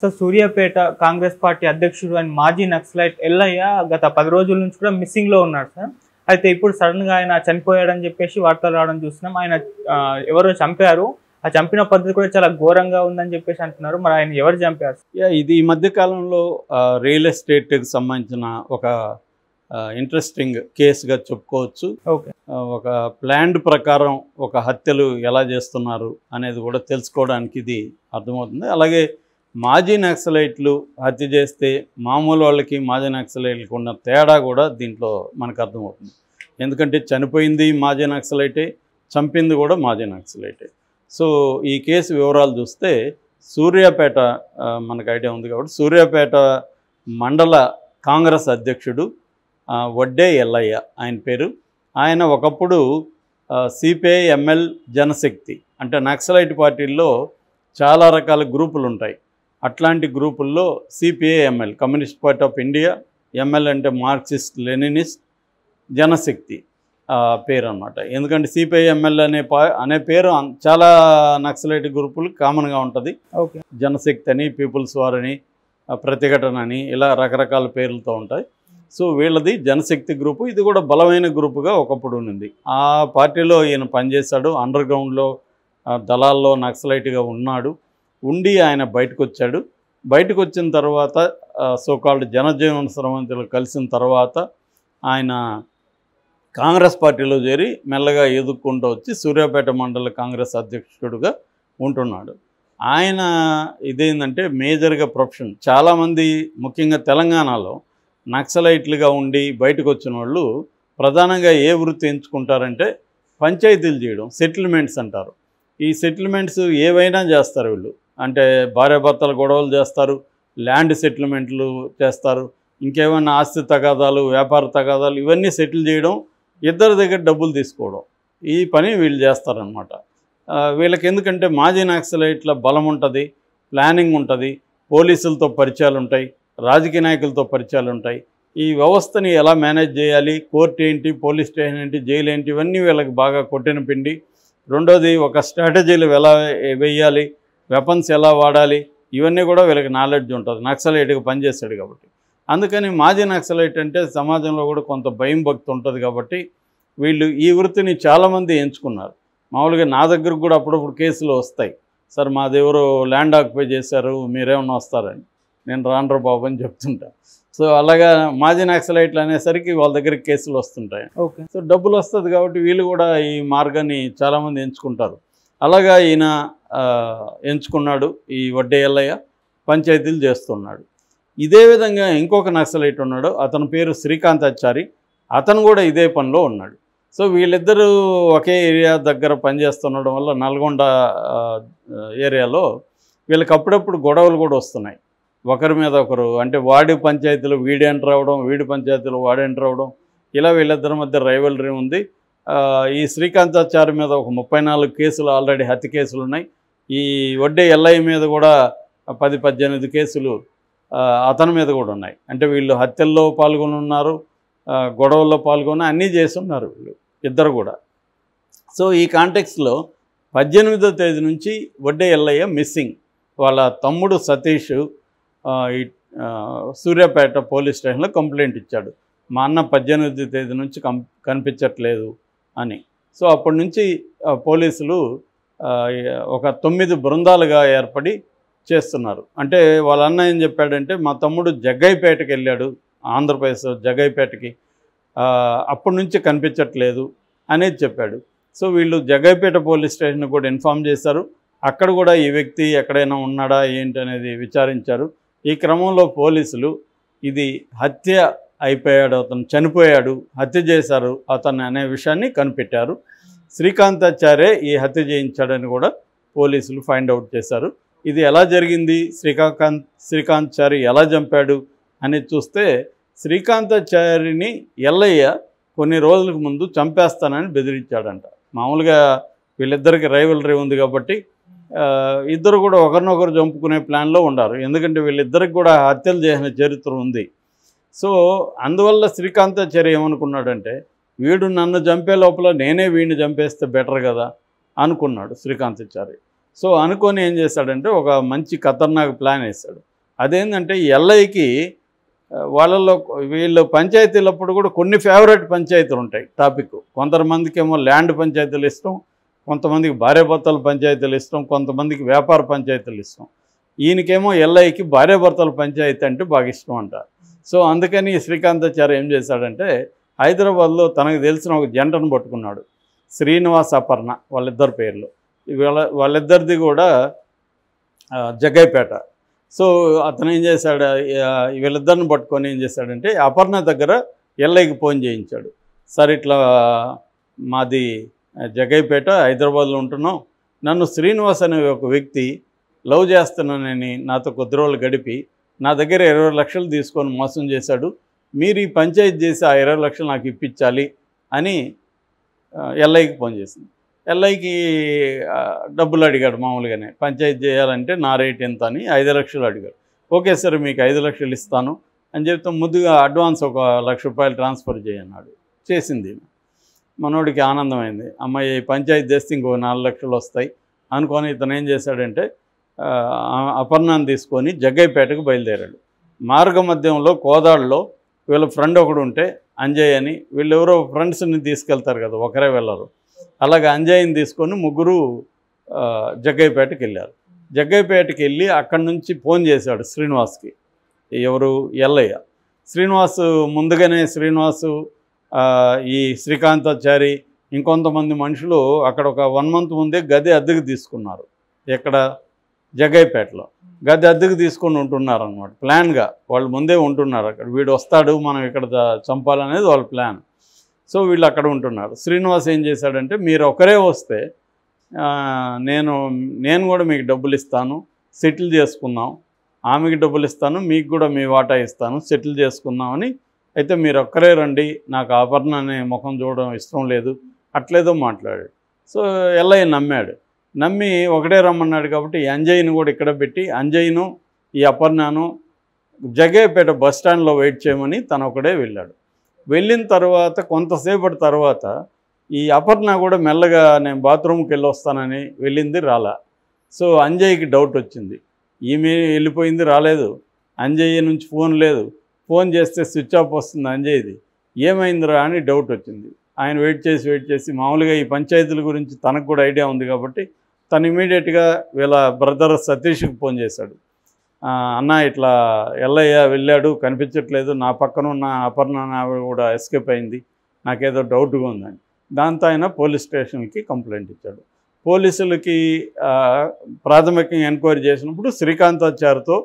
So Suryapet Congress party అధ్యక్షుడు and మాజీ నక్సలైట్ ఎల్లయ్య గత పది రోజుల నుంచి కూడా మిస్సింగ్ లో ఉన్నాడు సార్ అయితే ఇప్పుడు సడన్ గా ఆయన చనిపోయాడని చెప్పేసి వార్తలు రావడం చూస్తున్నాం ఆయన ఆ, ఎవరో చంపారు ఆ చంపిన పద్ధతి కూడా చాలా ఘోరంగా ఉందని చెప్పేసి అంటున్నారు మరి ఆయన ఎవరు చంపారు యా ఇది ఈ మధ్య కాలంలో ఆ, రియల్ ఎస్టేట్కి సంబంధించిన ఒక ఆ, ఇంట్రెస్టింగ్ కేసుగా చెప్పుకోవచ్చు ఓకే ఆ, ఒక ప్లాన్డ్ ప్రకారం ఒక హత్యలు ఎలా చేస్తున్నారు అనేది కూడా తెలుసుకోవడానికి ఇది అర్థమవుతుంది అలాగే మాజీ నక్సలైట్లు హత్య చేస్తే మామూలు వాళ్ళకి మాజీ నక్సలైట్లకు ఉన్న తేడా కూడా దీంట్లో మనకు అర్థమవుతుంది ఎందుకంటే చనిపోయింది మాజీ నక్సలైటే చంపింది కూడా మాజీ నక్సలైటే సో ఈ కేసు వివరాలు చూస్తే సూర్యాపేట ఆ, మనకు ఐడియా ఉంది కాబట్టి సూర్యాపేట మండల కాంగ్రెస్ అధ్యక్షుడు ఆ, వడ్డే ఎల్లయ్య ఆయన పేరు ఆయన ఒకప్పుడు సిపిఐ ఎంఎల్ జనశక్తి అంటే నక్సలైట్ పార్టీల్లో చాలా రకాల గ్రూపులు ఉంటాయి అట్లాంటి గ్రూపుల్లో CPI ML communist party of India ML అంటే మార్క్సిస్ట్ లెనినిస్ట్ జనశక్తి ఆ, పేరు అనమాట ఎందుకంటే సిపిఐ ఎంఎల్ అనే పా అనే పేరు అన్- చాలా నక్సలైట్ గ్రూపులు కామన్గా ఉంటుంది ఓకే జనశక్తి అని పీపుల్స్ వార్ అని ఆ, ప్రతిఘటన అని ఇలా రకరకాల పేర్లతో ఉంటాయి సో వీళ్ళది జనశక్తి గ్రూపు ఇది కూడా బలమైన గ్రూపుగా ఒకప్పుడు ఉన్నది ఆ పార్టీలో ఈయన పనిచేశాడు అండర్ గ్రౌండ్లో ఆ, దళాల్లో నక్సలైట్గా ఉన్నాడు ఉండి ఆయన బయటకు వచ్చాడు బయటకు వచ్చిన తర్వాత సోకాల్డ్ జనజీవన శ్రమంతులు కలిసిన తర్వాత ఆయన కాంగ్రెస్ పార్టీలో చేరి మెల్లగా ఎదుక్కుంటూ వచ్చి సూర్యాపేట మండల కాంగ్రెస్ అధ్యక్షుడుగా ఉంటున్నాడు ఆయన ఇదేంటంటే మేజర్గా ప్రొఫెషన్ చాలామంది ముఖ్యంగా తెలంగాణలో నక్సలైట్లుగా ఉండి బయటకు వచ్చిన వాళ్ళు ప్రధానంగా ఏ వృత్తి ఎంచుకుంటారంటే పంచాయతీలు చేయడం సెటిల్మెంట్స్ అంటారు ఈ సెటిల్మెంట్స్ ఏవైనా చేస్తారు వీళ్ళు అంటే భార్యాభర్తల గొడవలు చేస్తారు ల్యాండ్ సెటిల్మెంట్లు చేస్తారు ఇంకేమైనా ఆస్తి తగాదాలు వ్యాపార తగాదాలు ఇవన్నీ సెటిల్ చేయడం ఇద్దరి దగ్గర డబ్బులు తీసుకోవడం ఈ పని వీళ్ళు చేస్తారనమాట ఆ, వీళ్ళకి ఎందుకంటే మాజీ నక్సలైట్ల బలం ఉంటుంది ప్లానింగ్ ఉంటుంది పోలీసులతో పరిచయాలు ఉంటాయి రాజకీయ నాయకులతో పరిచయాలు ఉంటాయి ఈ వ్యవస్థని ఎలా మేనేజ్ చేయాలి కోర్టు ఏంటి పోలీస్ స్టేషన్ ఏంటి జైలు ఏంటి ఇవన్నీ వీళ్ళకి బాగా కొట్టిన పిండి రెండోది ఒక స్ట్రాటజీలు ఎలా వేయాలి వెపన్స్ ఎలా వాడాలి ఇవన్నీ కూడా వీళ్ళకి నాలెడ్జ్ ఉంటుంది నక్సలైట్గా పనిచేస్తాడు కాబట్టి అందుకని మాజీ నక్సలైట్ అంటే సమాజంలో కూడా కొంత భయం భక్తి ఉంటుంది కాబట్టి వీళ్ళు ఈ వృత్తిని చాలామంది ఎంచుకున్నారు మామూలుగా నా దగ్గరకు కూడా అప్పుడప్పుడు కేసులు వస్తాయి సార్ మాదెవరో ల్యాండ్ ఆక్యుపై చేశారు మీరేమన్నా వస్తారని నేను రానరా బాబు అని చెప్తుంటా సో అలాగా మాజీ నక్సలైట్లు అనేసరికి వాళ్ళ దగ్గర కేసులు వస్తుంటాయి ఓకే సో డబ్బులు వస్తుంది కాబట్టి వీళ్ళు కూడా ఈ మార్గాన్ని చాలామంది ఎంచుకుంటారు అలాగా ఈయన ఆ, ఎంచుకున్నాడు ఈ వడ్డే ఎల్లయ్య పంచాయతీలు చేస్తున్నాడు ఇదే విధంగా ఇంకొక నక్సలైట్ ఉన్నాడు అతని పేరు శ్రీకాంతాచారి అతను కూడా ఇదే పనిలో ఉన్నాడు సో వీళ్ళిద్దరూ ఒకే ఏరియా దగ్గర పనిచేస్తుండడం వల్ల నల్గొండ ఆ, ఏరియాలో వీళ్ళకి అప్పుడప్పుడు గొడవలు కూడా వస్తున్నాయి ఒకరి మీద ఒకరు అంటే వాడి పంచాయతీలో వీడి ఎంటర్ అవ్వడం వీడి పంచాయతీలో వాడి ఎంటర్ అవ్వడం ఇలా వీళ్ళిద్దరి మధ్య రైవలరీ ఉంది ఆ, ఈ శ్రీకాంతాచారి మీద ఒక ముప్పై నాలుగు కేసులు ఆల్రెడీ హత్య కేసులు ఉన్నాయి ఈ వడ్డే ఎల్ఐ మీద కూడా పది పద్దెనిమిది కేసులు ఆ, అతని మీద కూడా ఉన్నాయి అంటే వీళ్ళు హత్యల్లో పాల్గొని ఉన్నారు ఆ, గొడవల్లో పాల్గొని అన్నీ చేస్తున్నారు వీళ్ళు ఇద్దరు కూడా సో ఈ కాంటెక్స్లో పద్దెనిమిదో తేదీ నుంచి వడ్డే ఎల్లయ్య మిస్సింగ్ వాళ్ళ తమ్ముడు సతీష్ ఆ, ఈ ఆ, సూర్యాపేట పోలీస్ స్టేషన్లో కంప్లైంట్ ఇచ్చాడు మా అన్న పద్దెనిమిది తేదీ నుంచి కం కనిపించట్లేదు అని సో అప్పటి నుంచి ఆ, పోలీసులు ఆ, ఒక తొమ్మిది బృందాలుగా ఏర్పడి చేస్తున్నారు అంటే వాళ్ళ అన్న ఏం చెప్పాడంటే మా తమ్ముడు జగ్గైపేటకి వెళ్ళాడు ఆంధ్రప్రదేశ్ జగ్గైపేటకి ఆ, అప్పటి నుంచి కనిపించట్లేదు అనేది చెప్పాడు సో వీళ్ళు జగ్గైపేట పోలీస్ స్టేషన్ కూడా ఇన్ఫామ్ చేశారు అక్కడ కూడా ఈ వ్యక్తి ఎక్కడైనా ఉన్నాడా ఏంటి అనేది విచారించారు ఈ క్రమంలో పోలీసులు ఇది హత్య అయిపోయాడు అతను చనిపోయాడు హత్య చేశారు అతను అనే విషయాన్ని కనిపెట్టారు శ్రీకాంతాచార్య ఈ హత్య చేయించాడని కూడా పోలీసులు ఫైండ్ అవుట్ చేశారు ఇది ఎలా జరిగింది శ్రీకాంత్ శ్రీకాంతాచారి ఎలా చంపాడు అనేది చూస్తే శ్రీకాంతాచారిని ఎల్లయ్య కొన్ని రోజులకు ముందు చంపేస్తానని బెదిరించాడంట మామూలుగా వీళ్ళిద్దరికి రైవలరీ ఉంది కాబట్టి ఆ, ఇద్దరు కూడా ఒకరినొకరు చంపుకునే ప్లాన్లో ఉండారు ఎందుకంటే వీళ్ళిద్దరికి కూడా హత్యలు చేసిన చరిత్ర ఉంది సో అందువల్ల శ్రీకాంతాచార్య ఏమనుకున్నాడంటే వీడు నన్ను చంపే లోపల నేనే వీడిని చంపేస్తే బెటర్ కదా అనుకున్నాడు శ్రీకాంతాచారి సో అనుకొని ఏం చేశాడంటే ఒక మంచి ఖతర్నాక్ ప్లాన్ వేశాడు అదేంటంటే ఎల్ఐకి ఆ, వాళ్ళలో వీళ్ళు పంచాయతీలప్పుడు కూడా కొన్ని ఫేవరెట్ పంచాయతీలు ఉంటాయి టాపిక్ కొంతమందికి ఏమో ల్యాండ్ పంచాయతీలు ఇష్టం కొంతమందికి భార్యాభర్తల పంచాయతీలు ఇష్టం కొంతమందికి వ్యాపార పంచాయతీలు ఇష్టం ఈయనకేమో ఎల్ఐకి భార్యాభర్తల పంచాయతీ అంటే బాగా ఇష్టం అంట సో అందుకని శ్రీకాంతాచార్య ఏం చేశాడంటే హైదరాబాద్లో తనకు తెలిసిన ఒక జంటను పట్టుకున్నాడు శ్రీనివాస్ అపర్ణ వాళ్ళిద్దరి పేర్లు వాళ్ళ వాళ్ళిద్దరిది కూడా ఆ, జగ్గైపేట సో అతను ఏం చేశాడు ఆ, వీళ్ళిద్దరిని పట్టుకొని ఏం చేశాడంటే అపర్ణ దగ్గర ఎల్ఐకి ఫోన్ చేయించాడు సార్ ఇట్లా మాది జగ్గైపేట హైదరాబాద్లో ఉంటున్నాం నన్ను శ్రీనివాస్ అనే ఒక వ్యక్తి లవ్ చేస్తున్నానని నాతో కొద్ది రోజులు గడిపి నా దగ్గర ఇరవై లక్షలు తీసుకొని మోసం చేశాడు మీరు ఈ పంచాయతీ చేసి ఆ ఇరవై లక్షలు నాకు ఇప్పించాలి అని ఆ, ఎల్ఐకి ఫోన్ చేసింది ఎల్ఐకి ఆ, డబ్బులు అడిగాడు మామూలుగానే పంచాయతీ చేయాలంటే నా రేట్ ఎంత అని ఐదు లక్షలు అడిగాడు ఓకే సార్ మీకు ఐదు లక్షలు ఇస్తాను అని చెప్తే ముందుగా అడ్వాన్స్ ఒక లక్ష రూపాయలు ట్రాన్స్ఫర్ చేయన్నాడు చేసింది ఈమె. మనోడికి ఆనందమైంది అమ్మాయి పంచాయతీ చేస్తే ఇంకో నాలుగు లక్షలు వస్తాయి అనుకొని ఇతను ఏం చేశాడంటే ఆ, అపర్ణాన్ని తీసుకొని జగ్గైపేటకు బయలుదేరాడు మార్గ మధ్యంలో కోదాడులో వీళ్ళ ఫ్రెండ్ ఒకడు ఉంటే అంజయ్ అని వీళ్ళెవరో ఫ్రెండ్స్ని తీసుకెళ్తారు కదా ఒకరే వెళ్ళరు అలాగే అంజయ్ని తీసుకొని ముగ్గురు ఆ, జగ్గైపేటకి వెళ్ళారు జగ్గైపేటకి వెళ్ళి అక్కడి నుంచి ఫోన్ చేశాడు శ్రీనివాస్కి ఎవరు ఎల్లయ్య శ్రీనివాస్ ముందుగానే శ్రీనివాసు ఆ, ఈ శ్రీకాంతాచారి ఇంకొంతమంది మనుషులు అక్కడ ఒక వన్ మంత్ ముందే గది అద్దెకు తీసుకున్నారు ఎక్కడ జగ్గైపేటలో గది అద్దెకు తీసుకొని ఉంటున్నారు అనమాట ప్లాన్గా వాళ్ళు ముందే ఉంటున్నారు అక్కడ వీడు వస్తాడు మనం ఇక్కడ ద- చంపాలనేది వాళ్ళ ప్లాన్ సో వీళ్ళు అక్కడ ఉంటున్నారు శ్రీనివాస్ ఏం చేశాడంటే మీరు ఒకరే వస్తే ఆ, నేను నేను కూడా మీకు డబ్బులు ఇస్తాను సెటిల్ చేసుకుందాం ఆమెకి డబ్బులు ఇస్తాను మీకు కూడా మీ వాటా ఇస్తాను సెటిల్ చేసుకుందామని అయితే మీరు ఒక్కరే రండి నాకు ఆభరణ అనే ముఖం చూడడం ఇష్టం లేదు అట్లేదో మాట్లాడాడు సో ఎల్లయ్య నమ్మాడు నమ్మి ఒకటే రమ్మన్నాడు కాబట్టి ఈ అంజయ్యను కూడా ఇక్కడ పెట్టి అంజయ్యను ఈ అపర్ణను జగ్గయ్యపేట బస్ స్టాండ్లో వెయిట్ చేయమని తను ఒకడే వెళ్ళాడు వెళ్ళిన తర్వాత కొంతసేపటి తర్వాత ఈ అపర్ణ కూడా మెల్లగా నేను బాత్రూమ్కి వెళ్ళి వస్తానని వెళ్ళింది రాలా సో అంజయ్యకి డౌట్ వచ్చింది ఈమె వెళ్ళిపోయింది రాలేదు అంజయ్య నుంచి ఫోన్ లేదు ఫోన్ చేస్తే స్విచ్ ఆఫ్ వస్తుంది అంజయ్యది ఏమైందిరా అని డౌట్ వచ్చింది ఆయన వెయిట్ చేసి వెయిట్ చేసి మామూలుగా ఈ పంచాయతీల గురించి తనకు కూడా ఐడియా ఉంది కాబట్టి తను ఇమీడియట్గా వీళ్ళ బ్రదర్ సతీష్కి ఫోన్ చేశాడు "ఆ, అన్న ఇట్లా ఎల్లయ్య వెళ్ళాడు కనిపించట్లేదు నా పక్కన ఉన్న అపర్ణ ఆవిడ కూడా ఎస్కేప్ అయింది నాకేదో డౌట్గా ఉందని దాంతో ఆయన పోలీస్ స్టేషన్కి కంప్లైంట్ ఇచ్చాడు పోలీసులకి ఆ, ప్రాథమికంగా ఎంక్వైరీ చేసినప్పుడు శ్రీకాంతాచారితో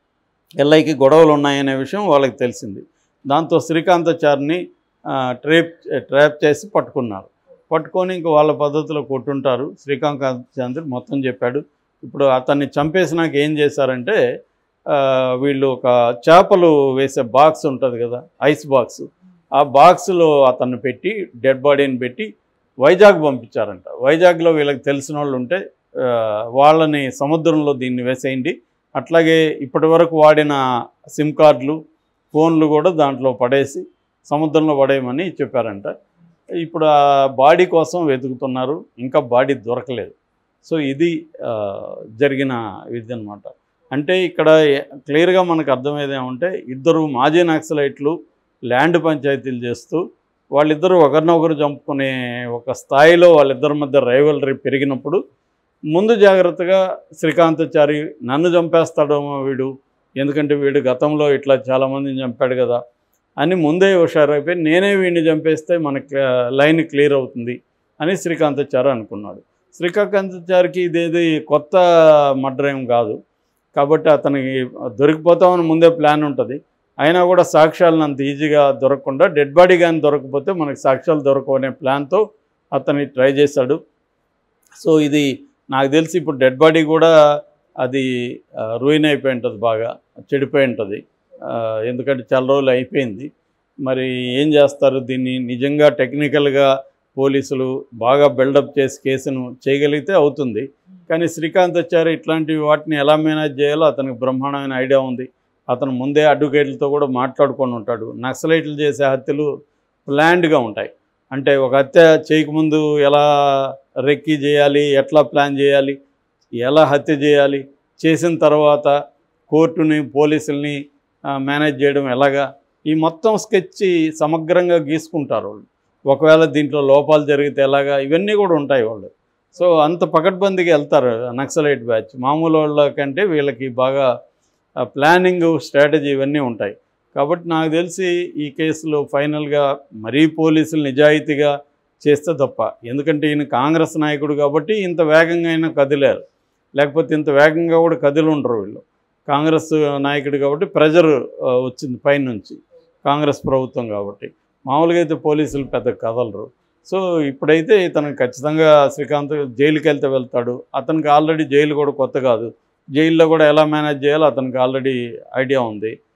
ఎల్ఐకి గొడవలు ఉన్నాయనే విషయం వాళ్ళకి తెలిసింది దాంతో శ్రీకాంతాచారిని ఆ, ట్రేప్ ట్రాప్ చేసి పట్టుకున్నారు పట్టుకొని ఇంక వాళ్ళ పద్ధతిలో కొట్టుంటారు శ్రీకాంతాచారి మొత్తం చెప్పాడు ఇప్పుడు అతన్ని చంపేసినాక ఏం చేశారంటే ఆ, వీళ్ళు ఒక చేపలు వేసే బాక్స్ ఉంటుంది కదా ఐస్ బాక్స్ ఆ బాక్స్లో అతన్ని పెట్టి డెడ్ బాడీని పెట్టి వైజాగ్ పంపించారంట వైజాగ్లో వీళ్ళకి తెలిసిన వాళ్ళు ఉంటే ఆ, వాళ్ళని సముద్రంలో దీన్ని వేసేయండి అట్లాగే ఇప్పటి వరకు వాడిన సిమ్ కార్డులు ఫోన్లు కూడా దాంట్లో పడేసి సముద్రంలో పడేయమని చెప్పారంట ఇప్పుడు ఆ బాడీ కోసం వెతుకుతున్నారు ఇంకా బాడీ దొరకలేదు సో ఇది ఆ, జరిగిన ఇది అనమాట అంటే ఇక్కడ క్లియర్గా మనకు అర్థమయ్యేది ఏమంటే ఇద్దరు మాజీ నక్సలైట్లు ల్యాండ్ పంచాయతీలు చేస్తూ వాళ్ళిద్దరూ ఒకరినొకరు చంపుకునే ఒక స్థాయిలో వాళ్ళిద్దరి మధ్య రైవలరీ పెరిగినప్పుడు ముందు జాగ్రత్తగా శ్రీకాంతాచారి నన్ను చంపేస్తాడేమో వీడు ఎందుకంటే వీడు గతంలో ఇట్లా చాలామందిని చంపాడు కదా అని ముందే హుషారైపోయి నేనే వీడిని చంపేస్తే మనకి లైన్ క్లియర్ అవుతుంది అని శ్రీకాంతాచారి అనుకున్నాడు శ్రీకాంతాచారికి ఇదేది కొత్త మర్డర్ ఏం కాదు కాబట్టి అతనికి దొరికిపోతామని ముందే ప్లాన్ ఉంటుంది అయినా కూడా సాక్ష్యాలను అంత ఈజీగా దొరకకుండా డెడ్ బాడీ కానీ దొరకకపోతే మనకి సాక్ష్యాలు దొరకవు అనే ప్లాన్తో అతన్ని ట్రై చేశాడు సో ఇది నాకు తెలిసి ఇప్పుడు డెడ్ బాడీ కూడా అది రూయిన్ అయిపోయి ఉంటుంది బాగా చెడిపోయి ఉంటుంది ఆ, ఎందుకంటే చాలా రోజులు అయిపోయింది మరి ఏం చేస్తారు దీన్ని నిజంగా టెక్నికల్గా పోలీసులు బాగా బిల్డప్ చేసి కేసును చేయగలిగితే అవుతుంది కానీ శ్రీకాంతాచారి ఇట్లాంటి వాటిని ఎలా మేనేజ్ చేయాలో అతనికి బ్రహ్మాండమైన ఐడియా ఉంది అతను ముందే అడ్వకేట్లతో కూడా మాట్లాడుకొని ఉంటాడు నక్సలైట్లు చేసే హత్యలు ప్లాన్డ్గా ఉంటాయి అంటే ఒక హత్య చేయకముందు ఎలా రెక్కి చేయాలి ఎట్లా ప్లాన్ చేయాలి ఎలా హత్య చేయాలి చేసిన తర్వాత కోర్టుని పోలీసుల్ని ఆ, మేనేజ్ చేయడం ఎలాగా ఈ మొత్తం స్కెచ్ సమగ్రంగా గీసుకుంటారు వాళ్ళు ఒకవేళ దీంట్లో లోపాలు జరిగితే ఎలాగా ఇవన్నీ కూడా ఉంటాయి వాళ్ళు సో అంత పకడ్బందీకి వెళ్తారు నక్సలైట్ బ్యాచ్ మామూలు వాళ్ళ కంటే వీళ్ళకి బాగా ప్లానింగ్ స్ట్రాటజీ ఇవన్నీ ఉంటాయి కాబట్టి నాకు తెలిసి ఈ కేసులో ఫైనల్గా మరీ పోలీసులు నిజాయితీగా చేస్తే తప్ప ఎందుకంటే ఈయన కాంగ్రెస్ నాయకుడు కాబట్టి ఇంత వేగంగా అయినా కదిలారు లేకపోతే ఇంత వేగంగా కూడా కదిలి ఉండరు వీళ్ళు కాంగ్రెస్ నాయకుడు కాబట్టి ప్రెజర్ వచ్చింది పైనుంచి కాంగ్రెస్ ప్రభుత్వం కాబట్టి మామూలుగా అయితే పోలీసులు పెద్ద కదలరు సో ఇప్పుడైతే ఇతను ఖచ్చితంగా శ్రీకాంత్ జైలుకి వెళ్తే వెళ్తాడు అతనికి ఆల్రెడీ జైలు కూడా కొత్త కాదు జైల్లో కూడా ఎలా మేనేజ్ చేయాలో అతనికి ఆల్రెడీ ఐడియా ఉంది